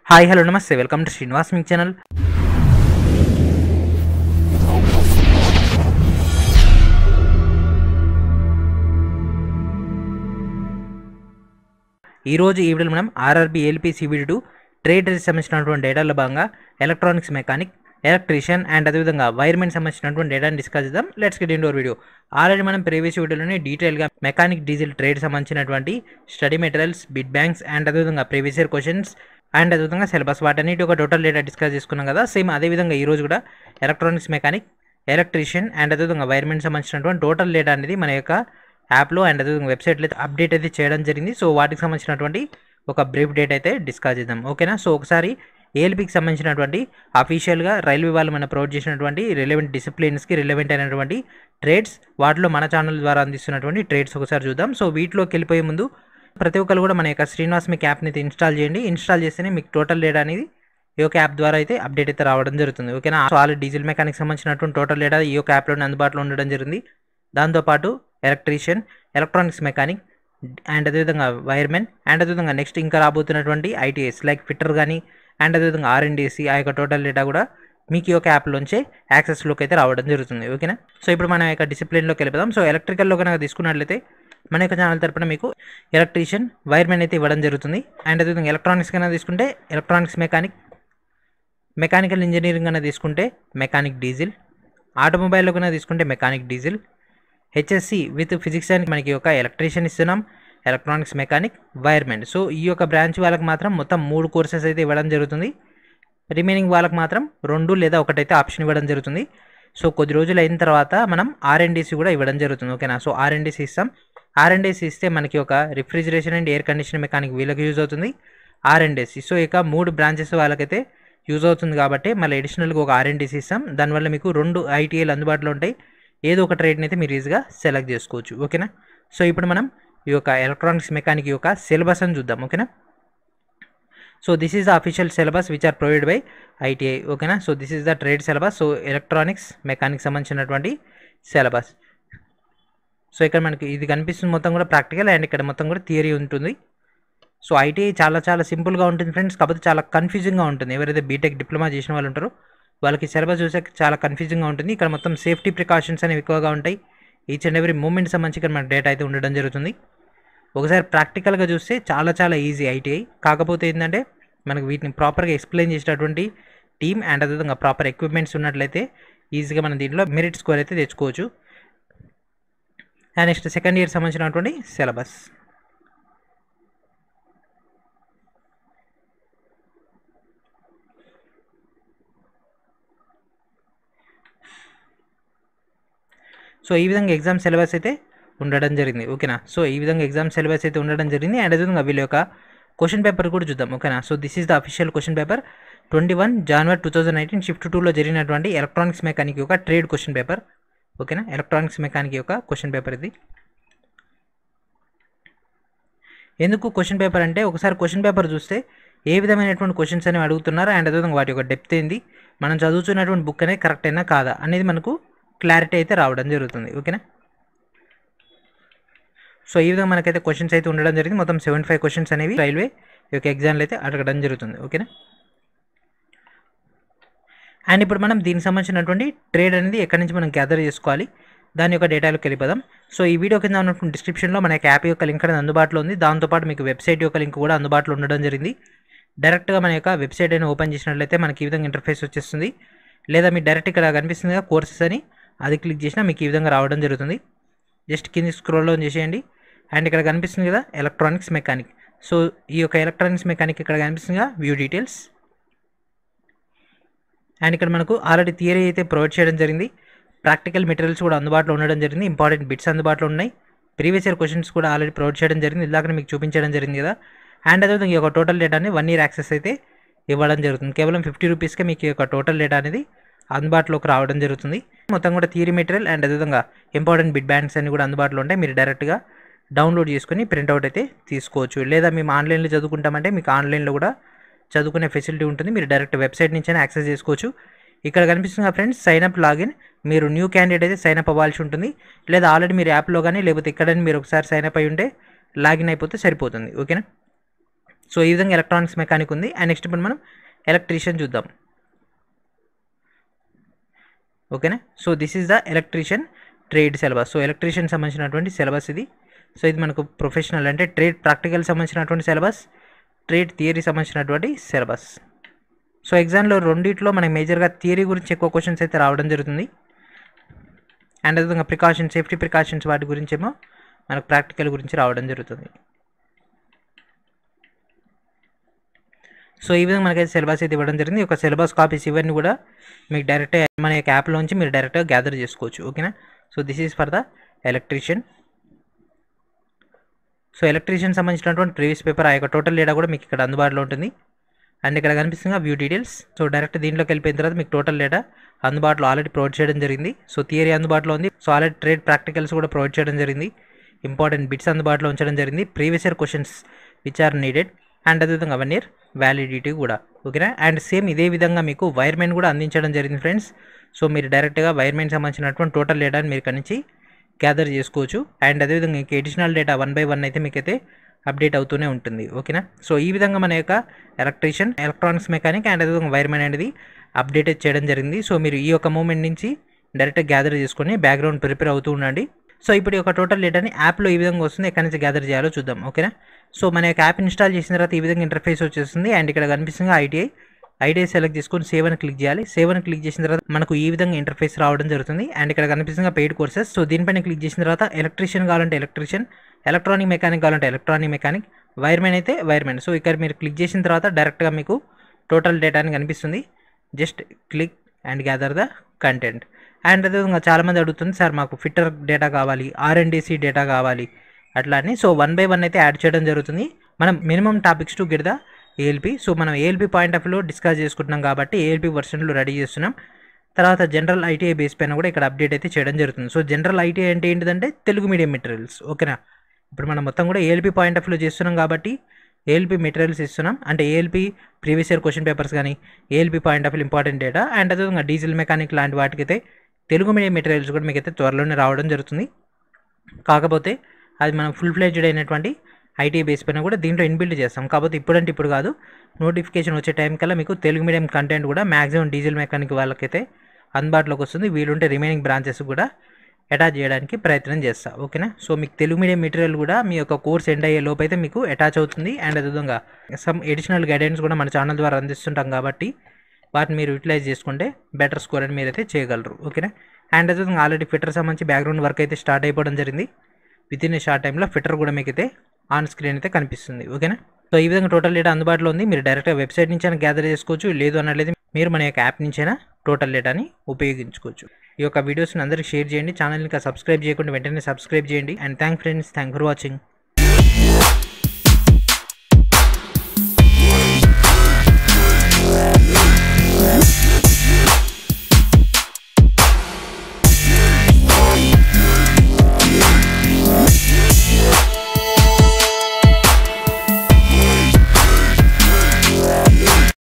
hi hello నమస్తే welcome to Srinivas మిక్ channel ఈరోజు ఈ వీడియోలో మనం RRB LP CBT two trade సంబంధించినటువంటి డేటాలో భాగంగా ఎలక్ట్రానిక్స్ మెకానిక్ ఎలక్ట్రీషియన్ అండ్ అదేవిధంగా వైర్మెన్ సంబంధించినటువంటి డేటాని డిస్కస్ చేద్దాం let's get into video already మనం ప్రీవియస్ వీడియోలోనే డీటెయిల్గా మెకానిక్ డీజిల్ ట్రేడ్ సంబంధించినటువంటి study materials bit banks and అదేవిధంగా ప్రీవియస్ ఇయర్ క్వశ్చన్స్ అండ్ అదేవిధంగా సిలబస్ వాటన్నిటి ఒక టోటల్ డేటా డిస్కస్ చేసుకున్నాం కదా సేమ్ అదేవిధంగా ఈ రోజు కూడా ఎలక్ట్రానిక్స్ మెకానిక్ ఎలక్ట్రీషియన్ అండ్ అదేవిధంగా వైర్మెన్ సంబంధించినటువంటి టోటల్ డేటా అనేది మన యొక్క యాప్లో అండ్ అదేవిధంగా వెబ్సైట్లో అయితే అప్డేట్ అయితే చేయడం జరిగింది సో వాటికి సంబంధించినటువంటి ఒక బ్రీఫ్ డేట్ అయితే డిస్కస్ చేద్దాం ఓకేనా సో ఒకసారి ఏఎల్పికి సంబంధించినటువంటి అఫీషియల్గా రైల్వే వాళ్ళు మన ప్రొవైడ్ చేసినటువంటి రిలవెంట్ డిసిప్లిన్స్కి రిలవెంట్ అయినటువంటి ట్రేడ్స్ వాటిలో మన ఛానల్ ద్వారా అందిస్తున్నటువంటి ట్రేడ్స్ ఒకసారి చూద్దాం సో వీటిలోకి వెళ్ళిపోయే ముందు ప్రతి ఒక్కరు కూడా మన యొక్క శ్రీనివాస్ మీకు యాప్ని అయితే ఇన్స్టాల్ చేయండి ఇన్స్టాల్ చేస్తేనే మీకు టోటల్ డేటా అనేది ఈ యొక్క యాప్ ద్వారా అయితే అప్డేట్ అయితే రావడం జరుగుతుంది ఓకేనా సో ఆల్రెడీ డీజిల్ మెకానిక్ సంబంధించినటువంటి టోటల్ డేటా ఈ యొక్క యాప్లోనే అందుబాటులో ఉండడం జరిగింది దాంతోపాటు ఎలక్ట్రీషియన్ ఎలక్ట్రానిక్స్ మెకానిక్ అండ్ అదేవిధంగా వైర్మెన్ అండ్ అదేవిధంగా నెక్స్ట్ ఇంకా రాబోతున్నటువంటి ఐటీఎస్ లైక్ ఫిట్టర్ కానీ అండ్ అదేవిధంగా ఆర్ఎండిసి ఆ యొక్క టోటల్ డేటా కూడా మీకు ఈ యొక్క యాప్లోంచే యాక్సెస్లోకి అయితే రావడం జరుగుతుంది ఓకేనా సో ఇప్పుడు మన యొక్క డిసిప్లిన్లోకి వెళ్ళిపోదాం సో ఎలక్ట్రికల్లో కనుక తీసుకున్నట్లయితే మన యొక్క ఛానల్ తరపున మీకు ఎలక్ట్రీషియన్ వైర్మెన్ అయితే ఇవ్వడం జరుగుతుంది అండ్ అదేవిధంగా ఎలక్ట్రానిక్స్ కన్నా తీసుకుంటే ఎలక్ట్రానిక్స్ మెకానిక్ మెకానికల్ ఇంజనీరింగ్ కన్నా తీసుకుంటే మెకానిక్ డీజిల్ ఆటోమొబైల్లో కన్నా తీసుకుంటే mechanic diesel HSC with physics అని మనకి ఒక ఎలక్ట్రీషియన్ ఇస్తున్నాం ఎలక్ట్రానిక్స్ మెకానిక్ వైర్మెన్ సో ఈ యొక్క బ్రాంచ్ వాళ్ళకి మాత్రం మొత్తం మూడు కోర్సెస్ అయితే ఇవ్వడం జరుగుతుంది రిమైనింగ్ వాళ్ళకి మాత్రం రెండు లేదా ఒకటైతే ఆప్షన్ ఇవ్వడం జరుగుతుంది సో కొద్ది రోజులు అయిన తర్వాత మనం ఆర్ఎండిసి కూడా ఇవ్వడం జరుగుతుంది ఓకేనా సో ఆర్ఎండిసి ఇస్తాం ఆర్ఎండిసి ఇస్తే మనకి ఒక refrigeration and air condition mechanic వీళ్ళకి యూజ్ అవుతుంది ఆర్ఎండిసి సో ఇక మూడు బ్రాంచెస్ వాళ్ళకైతే యూజ్ అవుతుంది కాబట్టి మళ్ళీ అడిషనల్గా ఒక ఆర్ఎండిసి ఇస్తాం దానివల్ల మీకు రెండు ఐటీఐలు అందుబాటులో ఉంటాయి ఏదో ఒక ట్రేడ్ని అయితే మీరు ఈజీగా సెలెక్ట్ చేసుకోవచ్చు ఓకేనా సో ఇప్పుడు మనం ఈ యొక్క ఎలక్ట్రానిక్స్ మెకానిక్ యొక్క సిలబస్ అని చూద్దాం ఓకేనా so this is the official syllabus which are provide by ITI ఓకేనా so this is the trade syllabus so electronics mechanic సంబంధించినటువంటి సిలబస్ సో ఇక్కడ మనకి ఇది కనిపిస్తుంది మొత్తం కూడా ప్రాక్టికల్ అండ్ ఇక్కడ మొత్తం కూడా థియరీ ఉంటుంది సో ఐటీఐ చాలా చాలా సింపుల్గా ఉంటుంది ఫ్రెండ్స్ కాకపోతే చాలా కన్ఫ్యూజింగ్గా ఉంటుంది ఎవరైతే బీటెక్ డిప్లొమా చేసిన వాళ్ళు ఉంటారో వాళ్ళకి సిలబస్ చూసే చాలా కన్ఫ్యూజింగ్గా ఉంటుంది ఇక్కడ మొత్తం సేఫ్టీ ప్రికాషన్స్ అనేవి ఎక్కువగా ఉంటాయి ఈచ్ అండ్ ఎవ్రీ మూమెంట్ సంబంధించి ఇక్కడ మనకు డేటా అయితే ఉండడం జరుగుతుంది ఒకసారి ప్రాక్టికల్గా చూస్తే చాలా చాలా ఈజీ ఐటీఐ కాకపోతే ఏంటంటే మనకు వీటిని ప్రాపర్గా ఎక్స్ప్లెయిన్ చేసేటటువంటి టీమ్ అండ్ అదేవిధంగా ప్రాపర్ ఎక్విప్మెంట్స్ ఉన్నట్లయితే ఈజీగా మనం దీంట్లో మెరిట్ స్కోర్ అయితే తెచ్చుకోవచ్చు అండ్ నెక్స్ట్ సెకండ్ ఇయర్ సంబంధించినటువంటి సిలబస్ సో ఈ విధంగా ఎగ్జామ్ సిలబస్ అయితే ఉండడం జరిగింది ఓకేనా సో ఈ విధంగా ఎగ్జామ్ సిలబస్ అయితే ఉండడం జరిగింది అండ్ అదేవిధంగా వీళ్ళ యొక్క క్వశ్చన్ పేపర్ కూడా చూద్దాం ఓకేనా so this is the official question paper twenty one January two thousand nineteen shift టూలో జరిగినటువంటి ఎలక్ట్రానిక్స్ మెకానిక్ యొక్క ట్రేడ్ క్వశ్చన్ పేపర్ ఓకేనా ఎలక్ట్రానిక్స్ మెకానిక్ యొక్క క్వశ్చన్ పేపర్ ఇది ఎందుకు క్వశ్చన్ పేపర్ అంటే ఒకసారి క్వశ్చన్ పేపర్ చూస్తే ఏ విధమైనటువంటి క్వశ్చన్స్ అనేవి అడుగుతున్నారు అండ్ అదేవిధంగా వాటి యొక్క డెప్త్ ఏంది మనం చదువుతున్నటువంటి బుక్ అనేది కరెక్ట్ అయినా కాదా అనేది మనకు క్లారిటీ అయితే రావడం జరుగుతుంది ఓకేనా సో ఈ విధంగా మనకైతే క్వశ్చన్స్ అయితే ఉండడం జరిగింది మొత్తం సెవెంటీ ఫైవ్ క్వశ్చన్స్ అనేవి రైల్వే ఈ యొక్క ఎగ్జామ్లో అయితే అడగడం జరుగుతుంది ఓకేనా అండ్ ఇప్పుడు మనం దీనికి సంబంధించినటువంటి ట్రేడ్ అనేది ఎక్కడి నుంచి మనం గ్యాదర్ చేసుకోవాలి దాని యొక్క డేటాలోకి వెళ్ళిపోదాం సో ఈ వీడియో కింద ఉన్నటువంటి డిస్క్రిప్షన్లో మన యొక్క యాప్ యొక్క లింక్ అనేది అందుబాటులో ఉంది దాంతోపాటు మీకు వెబ్సైట్ యొక్క లింక్ కూడా అందుబాటులో ఉండడం జరిగింది డైరెక్ట్గా మన యొక్క వెబ్సైట్ అయినా ఓపెన్ చేసినట్లయితే మనకి ఈ విధంగా ఇంటర్ఫేస్ వచ్చేస్తుంది లేదా మీరు డైరెక్ట్ ఇక్కడ కనిపిస్తుంది కదా కోర్సెస్ అని అది క్లిక్ చేసినా మీకు ఈ విధంగా రావడం జరుగుతుంది జస్ట్ కింది స్క్రోల్ డౌన్ చేసేయండి అండ్ ఇక్కడ కనిపిస్తుంది కదా ఎలక్ట్రానిక్స్ మెకానిక్ సో ఈ యొక్క ఎలక్ట్రానిక్స్ మెకానిక్ ఇక్కడ కనిపిస్తుంది కదా వ్యూ డీటెయిల్స్ అండ్ ఇక్కడ మనకు ఆల్రెడీ థియరీ అయితే ప్రొవైడ్ చేయడం జరిగింది ప్రాక్టికల్ మెటీరియల్స్ కూడా అందుబాటులో ఉండడం జరిగింది ఇంపార్టెంట్ బిట్స్ అందుబాటులో ఉన్నాయి ప్రీవియస్ ఇయర్ క్వశ్చన్స్ కూడా ఆల్రెడీ ప్రొవైడ్ చేయడం జరిగింది ఇలాగనే మీకు చూపించడం జరిగింది కదా అండ్ అదేవిధంగా ఈ యొక్క టోటల్ డేటాని వన్ ఇయర్ యాక్సెస్ అయితే ఇవ్వడం జరుగుతుంది కేవలం ఫిఫ్టీ రూపీస్కే మీకు ఈ యొక్క టోటల్ డేటా అనేది అందుబాటులోకి రావడం జరుగుతుంది మొత్తం కూడా థియరీ మెటీరియల్ అండ్ అదేవిధంగా ఇంపార్టెంట్ బిట్ బ్యాంక్స్ అన్ని కూడా అందుబాటులో ఉంటాయి మీరు డైరెక్ట్గా డౌన్లోడ్ చేసుకొని ప్రింట్అవుట్ అయితే తీసుకోవచ్చు లేదా మేము ఆన్లైన్లో చదువుకుంటామంటే మీకు ఆన్లైన్లో కూడా చదువుకునే ఫెసిలిటీ ఉంటుంది మీరు డైరెక్ట్ వెబ్సైట్ నుంచి యాక్సెస్ చేసుకోవచ్చు ఇక్కడ కనిపిస్తుంది ఫ్రెండ్స్ సైన్ అప్ లాగిన్ మీరు న్యూ క్యాండిడేట్ అయితే సైన్ అప్ అవ్వాల్సి ఉంటుంది లేదా ఆల్రెడీ మీరు యాప్లో కానీ లేకపోతే ఇక్కడ మీరు ఒకసారి సైన్ అప్ అయి ఉంటే లాగిన్ అయిపోతే సరిపోతుంది ఓకేనా సో ఈ విధంగా ఎలక్ట్రానిక్స్ మెకానిక్ ఉంది అండ్ నెక్స్ట్ ఇప్పుడు మనం ఎలక్ట్రీషియన్ చూద్దాం ఓకేనా so this is the electrician trade syllabus so electrician సంబంధించినటువంటి సిలబస్ ఇది సో ఇది మనకు ప్రొఫెషనల్ అంటే ట్రేడ్ ప్రాక్టికల్ సంబంధించినటువంటి సిలబస్ ట్రేడ్ థియరీ సంబంధించినటువంటి సిలబస్ సో ఎగ్జామ్లో రెండిట్లో మనకి మేజర్గా థియరీ గురించి ఎక్కువ క్వశ్చన్స్ అయితే రావడం జరుగుతుంది అండ్ అదేవిధంగా ప్రికాషన్స్ సేఫ్టీ ప్రికాషన్స్ వాటి గురించి ఏమో మనకు ప్రాక్టికల్ గురించి రావడం జరుగుతుంది సో ఈ విధంగా మనకైతే సిలబస్ అయితే ఇవ్వడం జరిగింది ఒక సిలబస్ కాపీస్ ఇవన్నీ కూడా మీకు డైరెక్ట్ మన యొక్క యాప్లోంచి మీరు డైరెక్ట్గా గ్యాదర్ చేసుకోవచ్చు ఓకేనా so this is for the electrician so electrician సంబంధించినటువంటి ప్రీవియస్ పేపర్ ఆ యొక్క టోటల్ డేటా కూడా మీకు ఇక్కడ అందుబాటులో ఉంటుంది అండ్ ఇక్కడ కనిపిస్తుంది వ్యూ డీటెయిల్స్ సో డైరెక్ట్ దీంట్లోకి వెళ్ళిపోయిన తర్వాత మీకు టోటల్ డేటా అందుబాటులో ఆల్రెడీ ప్రొవైడ్ చేయడం జరిగింది సో థియరీ అందుబాటులో ఉంది సో ఆల్రెడీ ట్రేడ్ ప్రాక్టికల్స్ కూడా ప్రొవైడ్ చేయడం జరిగింది ఇంపార్టెంట్ బిట్స్ అందుబాటులో ఉంచడం జరిగింది previous year questions which are needed and అదేవిధంగా వన్ ఇయర్ వ్యాలిడిటీ కూడా ఓకేనా అండ్ సేమ్ ఇదే విధంగా మీకు వైర్మెన్ కూడా అందించడం జరిగింది ఫ్రెండ్స్ సో మీరు డైరెక్ట్గా వైర్మెన్ సంబంధించినటువంటి టోటల్ డేటాని మీరు ఇక్కడ నుంచి గ్యాదర్ చేసుకోవచ్చు అండ్ అదేవిధంగా ఇంకా additional data one by one అయితే మీకైతే అప్డేట్ అవుతూనే ఉంటుంది ఓకేనా సో ఈ విధంగా మన యొక్క ఎలక్ట్రీషియన్ ఎలక్ట్రానిక్స్ మెకానిక్ అండ్ అదేవిధంగా వైర్మెన్ అనేది అప్డేట్ చేయడం జరిగింది సో మీరు ఈ యొక్క మూమెంట్ నుంచి డైరెక్ట్గా గ్యాదర్ చేసుకొని బ్యాక్గ్రౌండ్ ప్రిపేర్ అవుతూ ఉండండి సో ఇప్పుడు ఈ యొక్క టోటల్ డేటాని యాప్లో ఈ విధంగా వస్తుంది ఎక్కడి నుంచి గ్యాదర్ చేయాలో చూద్దాం ఓకేనా సో మన యొక్క యాప్ ఇన్స్టాల్ చేసిన తర్వాత ఈ విధంగా ఇంటర్ఫేస్ వచ్చేస్తుంది అండ్ ఇక్కడ కనిపిస్తుంది ఐటీఐ ఐటీఐ సెలెక్ట్ చేసుకొని సేవ్ అని క్లిక్ చేయాలి సేవ్ అని క్లిక్ చేసిన తర్వాత మనకు ఈ విధంగా ఇంటర్ఫేస్ రావడం జరుగుతుంది అండ్ ఇక్కడ కనిపిస్తుంది పెయిడ్ కోర్సెస్ సో దీనిపైన క్లిక్ చేసిన తర్వాత ఎలక్ట్రీషియన్ కావాలంటే ఎలక్ట్రీషియన్ ఎలక్ట్రానిక్ మెకానిక్ కావాలంటే ఎలక్ట్రానిక్ మెకానిక్ వైర్మెన్ అయితే వైర్మెన్ సో ఇక్కడ మీరు క్లిక్ చేసిన తర్వాత డైరెక్ట్గా మీకు టోటల్ డేటా అని కనిపిస్తుంది just click and gather the content and అదేవిధంగా చాలామంది అడుగుతుంది సార్ మాకు ఫిట్టర్ డేటా కావాలి ఆర్ఎండిసి డేటా కావాలి అట్లా అని సో వన్ బై వన్ అయితే యాడ్ చేయడం జరుగుతుంది మనం minimum topics to get the ALP so మనం ఏఎల్పి పాయింట్ ఆఫ్ వ్యూలో డిస్కస్ చేసుకుంటున్నాం కాబట్టి ఏఎల్పి వర్షన్లో రెడీ చేస్తున్నాం తర్వాత జనరల్ ఐటీఐ బేస్ పైన కూడా ఇక్కడ అప్డేట్ అయితే చేయడం జరుగుతుంది సో జనరల్ ఐటీఐ అంటే ఏంటిదంటే తెలుగు మీడియం మెటీరియల్స్ ఓకేనా ఇప్పుడు మనం మొత్తం కూడా ఏఎల్పి పాయింట్ ఆఫ్ వ్యూలో చేస్తున్నాం కాబట్టి ఏఎల్పి మెటీరియల్స్ ఇస్తున్నాం అంటే ALP previous year question papers కానీ ALP point of view important data and అదేవిధంగా డీజిల్ మెకానిక్ లాంటి వాటికైతే తెలుగు మీడియం మెటీరియల్స్ కూడా మీకైతే త్వరలోనే రావడం జరుగుతుంది కాకపోతే అది మనం ఫుల్ ఫ్లెడ్జ్డ్ అయినటువంటి ఐటీ బేస్ పైన కూడా దీంట్లో ఇన్బిల్డ్ చేస్తాం కాకపోతే ఇప్పుడంటే ఇప్పుడు కాదు నోటిఫికేషన్ వచ్చే టైం కల్లా మీకు తెలుగు మీడియం కంటెంట్ కూడా మ్యాక్సిమం డీజిల్ మెకానిక్ వాళ్ళకైతే అందుబాటులోకి వస్తుంది వీలుంటే రిమైనింగ్ బ్రాంచెస్ కూడా అటాచ్ చేయడానికి ప్రయత్నం చేస్తా ఓకేనా సో మీకు తెలుగు మీడియం మెటీరియల్ కూడా మీ యొక్క కోర్స్ ఎండ్ అయ్యే లోపు అయితే మీకు అటాచ్ అవుతుంది అండ్ అదేవిధంగా సమ్ ఎడిషనల్ గైడెన్స్ కూడా మన ఛానల్ ద్వారా అందిస్తుంటాం కాబట్టి వాటిని మీరు యూటిలైజ్ చేసుకుంటే బెటర్ స్కోర్ అని మీరైతే చేయగలరు ఓకేనా అండ్ అదేవిధంగా ఆల్రెడీ ఫిట్టర్ సంబంధించి బ్యాక్గ్రౌండ్ వర్క్ అయితే స్టార్ట్ అయిపోవడం జరిగింది విత్ ఇన్ ఏ షార్ట్ టైంలో ఫిట్టర్ కూడా మీకు అయితే ఆన్ స్క్రీన్ అయితే కనిపిస్తుంది ఓకేనా సో ఈ విధంగా టోటల్ డేటా అందుబాటులో ఉంది మీరు డైరెక్ట్గా వెబ్సైట్ నుంచి అయినా గ్యాదర్ చేసుకోవచ్చు లేదు అన్నట్లయితే మీరు మన యొక్క యాప్ నుంచైనా టోటల్ డేటాని ఉపయోగించుకోవచ్చు ఈ యొక్క వీడియోస్ని అందరికీ షేర్ చేయండి ఛానల్ని ఇంకా సబ్స్క్రైబ్ చేయకుండా వెంటనే సబ్స్క్రైబ్ చేయండి and thank friends thank for watching